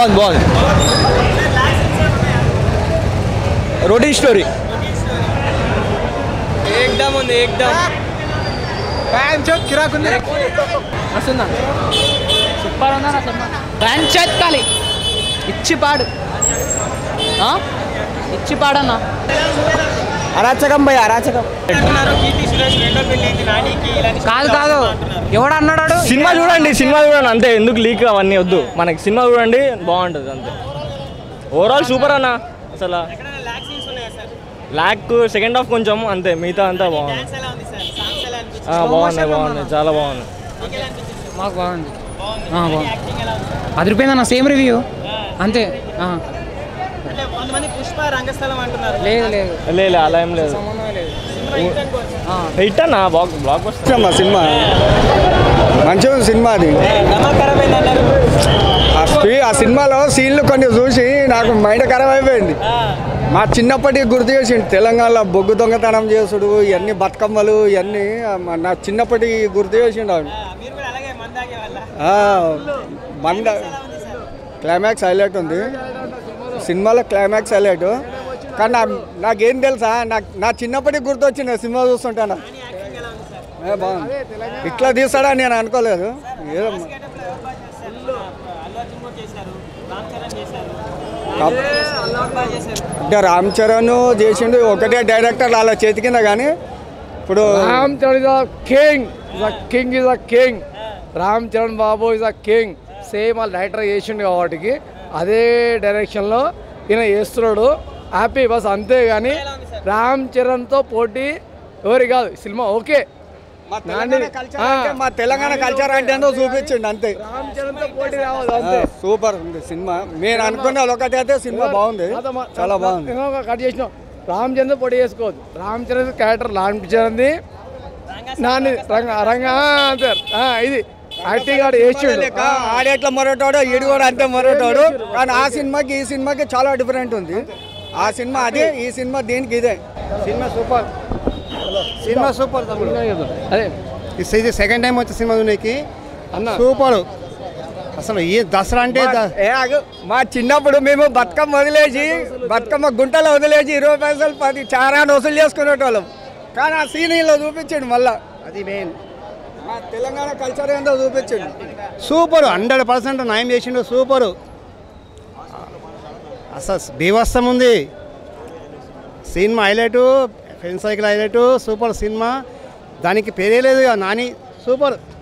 బాగుంది బాగుంది routine story ఏకదమ్ ఉంది ఏకదమ్ వస్తుందా సూపర్ ఉందా సినిమా పంచాయత్ కాలి ఇచ్చి పాడు ఆ? ఇచ్చి పాడన్నా అరాచకం భయ అరాచకం అంటున్నారు కీర్తి సురేష్ రెండో పెళ్లి అయింది నానికి ఇలాంటి కాదు కాదు ఎవడు అన్నాడు సినిమా చూడండి సినిమా చూడండి అంతే ఎందుకు లీక్ అవన్నీ వద్దు మనకి సినిమా చూడండి బాగుంటుంది అంతే ఓవరాల్ సూపర్ అన్న అసలు ఎక్కడైనా లాక్ సీన్స్ ఉన్నాయా సార్ లాక్ సెకండ్ హాఫ్ కొంచెం అంతే మిగతా అంతా బాగుంది డాన్స్ ఎలా ఉంది సార్ సాంగ్స్ ఎలా అనిపించింది ఆ, బాగున్నాయి బాగున్నాయి చాలా బాగున్నాయి మీకు ఎలా అనిపించింది మాకు బాగుంది బాగుంది ఆ, బాగుంది. యాక్టింగ్ ఎలా ఉంది సార్ అదిరిపోయిందన్న సేమ్ రివ్యూ అంతే ఆ. అంటే కొంతమంది పుష్ప రంగస్థలం అంటున్నారు లేదు లేదు లేదు అలా ఏం లేదు సంబంధమే లేదు సినిమా హిట్ అనుకోవచ్చు ఆ. హిట్ అన్న బ్లాక్ బ్లాక్ వస్తుంది మా సినిమా మంచిగా ఉంది సినిమా అది నమ్మకం ఖరాబ్ అయింది అన్నారు ఆ స్పీ ఆ సినిమాలో సీన్లు కొన్ని చూసి నాకు మైండ్ ఖరాబ్ అయిపోయింది మా చిన్నప్పటి గుర్తు చేసిండు తెలంగాణలో బొగ్గు దొంగతనం చేసుడు ఇవన్నీ బతుకమ్మలు ఇవన్నీ మా- నా చిన్నప్పటి గుర్తు చేసిండు ఆవిడ మీరు కూడా అలాగే మందాగే వాళ్ళ ఆ, మంద క్లైమాక్స్ హైలైట్ ఉంది సినిమాలో క్లైమాక్స్ హైలైట్ కానీ నా- నాకేం తెలుసా నాకు నా చిన్నప్పటి గుర్తు వచ్చింది సినిమా చూస్తుంటాను యాక్టింగ్ ఎలా ఉంది సార్ ఏ, బాగుంది ఇట్లా తీస్తాడని నేను అనుకోలేదు ఏదో అల్లు అర్జున్ కూడా చేశారు రామ్ చరణ్ చేశారు కాప్- ఎవరు బాగా చేశారు అంటే రామ్ చరణ్ చేసిండు ఒకటే డైరెక్టర్ అలా చేతి కింద కానీ ఇప్పుడు Ram Charan is a king is a king is a king Ram Charan బాబు ఇస్ అ కింగ్ సేమ్ వాళ్ళ డైరెక్టర్ చేసిండు కాబట్టి అదే డైరెక్షన్లో ఈయన చేస్తున్నాడు హ్యాపీ బస్ అంతే కానీ రామ్ చరణ్తో పోటీ ఎవరి కాదు సినిమా ఓకే మా తెలంగాణ కల్చర్ అంటే మా తెలంగాణ కల్చర్ అంటే ఏందో చూపించిండు అంతే రామ్ చరణ్తో పోటీ రావద్దు అంతే ఆ, సూపర్ ఉంది సినిమా నేను అనుకున్న ఒకటి అయితే సినిమా బాగుంది చాలా బాగుంది ఇంకొక కట్ చేసినాం రామ్ చరణ్ పోటీ చేసుకోవద్దు రామ్ చరణ్ క్యారెక్టర్ రామ్ చరణ్ది నాని రంగ రంగ ఆ, అంతే ఆ, ఇది యాక్టింగ్ ఆడు చేసిండు లెక్క ఆడేట్ల మొరటోడు ఈడు కూడా అంతే మొరటోడు కానీ ఆ సినిమాకి ఈ సినిమాకి చాలా డిఫరెంట్ ఉంది ఆ సినిమా అదే ఈ సినిమా దీనికి ఇదే సినిమా సూపర్ సినిమా సూపర్ అదే ఇది సెకండ్ టైం వచ్చే సినిమా నీకు అన్న సూపర్ అసలు ఈ దసరా అంటే ద- ఏ ఆగు. మా చిన్నప్పుడు మేము బతుకమ్మ వదిలేసి బతుకమ్మ గుంటలో వదిలేసి ఇరవై పైసలు పది చారాన్ని వసూలు చేసుకునేటోళ్ళం కానీ ఆ సీనీలో చూపించండి మళ్ళా అది మెయిన్ మా తెలంగాణ కల్చర్ ఏందో చూపించండి సూపర్ హండ్రెడ్ పర్సెంట్ న్యాయం చేసిండు సూపరు అసలు బీభత్సం ఉంది సినిమా highlight friend cycle highlight super సినిమా దానికి పేరే లేదు ఇక నాని సూపర్